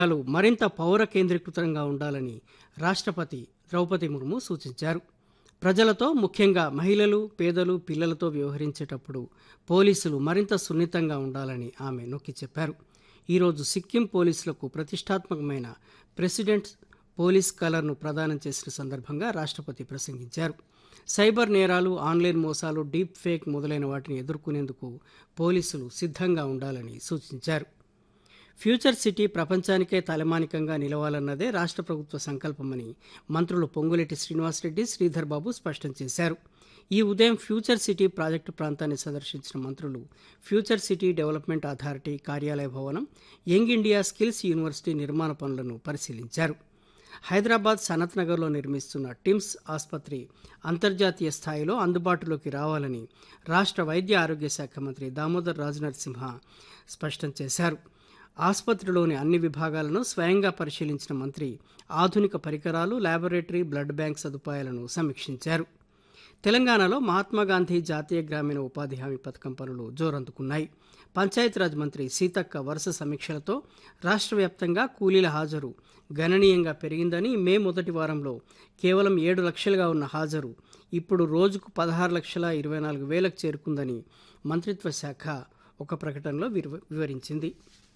లు మరింత పౌర కేంద్రీకృతంగా ఉండాలని రాష్ట్రపతి ద్రౌపది ముర్ము సూచించారు ప్రజలతో ముఖ్యంగా మహిళలు పేదలు పిల్లలతో వ్యవహరించేటప్పుడు పోలీసులు మరింత సున్నితంగా ఉండాలని ఆమె నొక్కి చెప్పారు ఈరోజు సిక్కిం పోలీసులకు ప్రతిష్టాత్మకమైన ప్రెసిడెంట్ పోలీస్ కలర్ను ప్రదానం చేసిన సందర్భంగా రాష్ట్రపతి ప్రసంగించారు సైబర్ నేరాలు ఆన్లైన్ మోసాలు డీప్ ఫేక్ మొదలైన వాటిని ఎదుర్కొనేందుకు పోలీసులు సిద్ధంగా ఉండాలని సూచించారు ఫ్యూచర్ సిటీ ప్రపంచానికే తలమానికంగా నిలవాలన్నదే రాష్ట్ర ప్రభుత్వ సంకల్పమని మంత్రులు పొంగులేటి శ్రీనివాసరెడ్డి శ్రీధర్ బాబు స్పష్టం చేశారు ఈ ఉదయం ఫ్యూచర్ సిటీ ప్రాజెక్టు ప్రాంతాన్ని సందర్శించిన మంత్రులు ఫ్యూచర్ సిటీ డెవలప్మెంట్ అథారిటీ కార్యాలయ భవనం యంగ్ ఇండియా స్కిల్స్ యూనివర్సిటీ నిర్మాణ పనులను పరిశీలించారు హైదరాబాద్ సనత్ నగర్లో నిర్మిస్తున్న టిమ్స్ ఆసుపత్రి అంతర్జాతీయ స్థాయిలో అందుబాటులోకి రావాలని రాష్ట్ర వైద్య ఆరోగ్య శాఖ మంత్రి దామోదర్ రాజనరసింహ స్పష్టం చేశారు ఆసుపత్రిలోని అన్ని విభాగాలను స్వయంగా పరిశీలించిన మంత్రి ఆధునిక పరికరాలు ల్యాబొరేటరీ బ్లడ్ బ్యాంక్ సదుపాయాలను సమీక్షించారు తెలంగాణలో మహాత్మాగాంధీ జాతీయ గ్రామీణ ఉపాధి హామీ పథకం పనులు జోరందుకున్నాయి పంచాయతీరాజ్ మంత్రి సీతక్క వరుస సమీక్షలతో రాష్ట్ర వ్యాప్తంగా కూలీల హాజరు గణనీయంగా పెరిగిందని మే మొదటి వారంలో కేవలం ఏడు లక్షలుగా ఉన్న హాజరు ఇప్పుడు రోజుకు పదహారు లక్షల ఇరవై నాలుగు వేలకు చేరుకుందని మంత్రిత్వ శాఖ ఒక ప్రకటనలో వివ- వివరించింది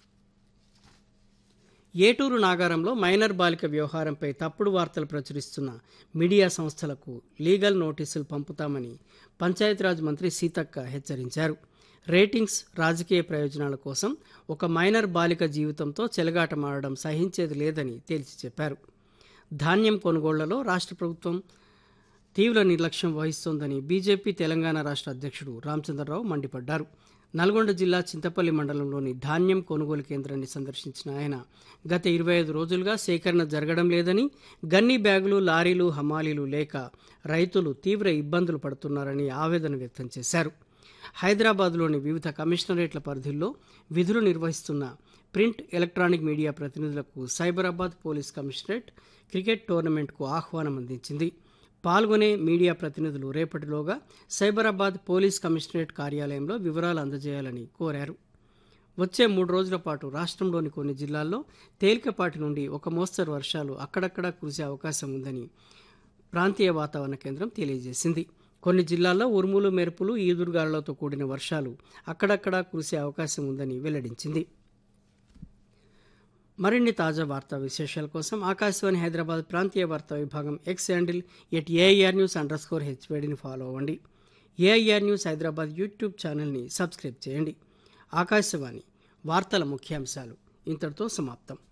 ఏటూరు నాగారంలో మైనర్ బాలిక వ్యవహారంపై తప్పుడు వార్తలు ప్రచురిస్తున్న మీడియా సంస్థలకు లీగల్ నోటీసులు పంపుతామని పంచాయతీరాజ్ మంత్రి సీతక్క హెచ్చరించారు రేటింగ్స్ రాజకీయ ప్రయోజనాల కోసం ఒక మైనర్ బాలిక జీవితంతో చెలగాటమాడడం సహించేది లేదని తేల్చి చెప్పారు ధాన్యం కొనుగోళ్లలో రాష్ట్ర ప్రభుత్వం తీవ్ర నిర్లక్ష్యం వహిస్తోందని బీజేపీ తెలంగాణ రాష్ట్ర అధ్యక్షుడు రామచంద్రరావు మండిపడ్డారు నల్గొండ జిల్లా చింతపల్లి మండలంలోని ధాన్యం కొనుగోలు కేంద్రాన్ని సందర్శించిన ఆయన గత ఇరవై ఐదు రోజులుగా సేకరణ జరగడం లేదని గన్ని బ్యాగులు లారీలు హమాలీలు లేక రైతులు తీవ్ర ఇబ్బందులు పడుతున్నారని ఆవేదన వ్యక్తం చేశారు హైదరాబాద్లోని వివిధ కమిషనరేట్ల పరిధుల్లో విధులు నిర్వహిస్తున్న ప్రింట్ ఎలక్ట్రానిక్ మీడియా ప్రతినిధులకు సైబరాబాద్ పోలీస్ కమిషనరేట్ క్రికెట్ టోర్నమెంట్కు ఆహ్వానం అందించింది పాల్గొనే మీడియా ప్రతినిధులు రేపటిలోగా సైబరాబాద్ పోలీస్ కమిషనరేట్ కార్యాలయంలో వివరాలు అందజేయాలని కోరారు వచ్చే మూడు రోజుల పాటు రాష్ట్రంలోని కొన్ని జిల్లాల్లో తేలికపాటి నుండి ఒక మోస్తరు వర్షాలు అక్కడక్కడా కురిసే అవకాశం ఉందని ప్రాంతీయ వాతావరణ కేంద్రం తెలియజేసింది కొన్ని జిల్లాల్లో ఉరుములు మెరుపులు ఈదురుగాలులతో కూడిన వర్షాలు అక్కడక్కడా కురిసే అవకాశం ఉందని వెల్లడించింది మరిన్ని తాజా వార్తా విశేషాల కోసం ఆకాశవాణి హైదరాబాద్ ప్రాంతీయ వార్తా విభాగం X handle at AIR news underscore హెచ్వేడిని ఫాలో అవ్వండి ఏఐఆర్ న్యూస్ హైదరాబాద్ యూట్యూబ్ ఛానల్ని సబ్స్క్రైబ్ చేయండి ఆకాశవాణి వార్తల ముఖ్యాంశాలు ఇంతటితో సమాప్తం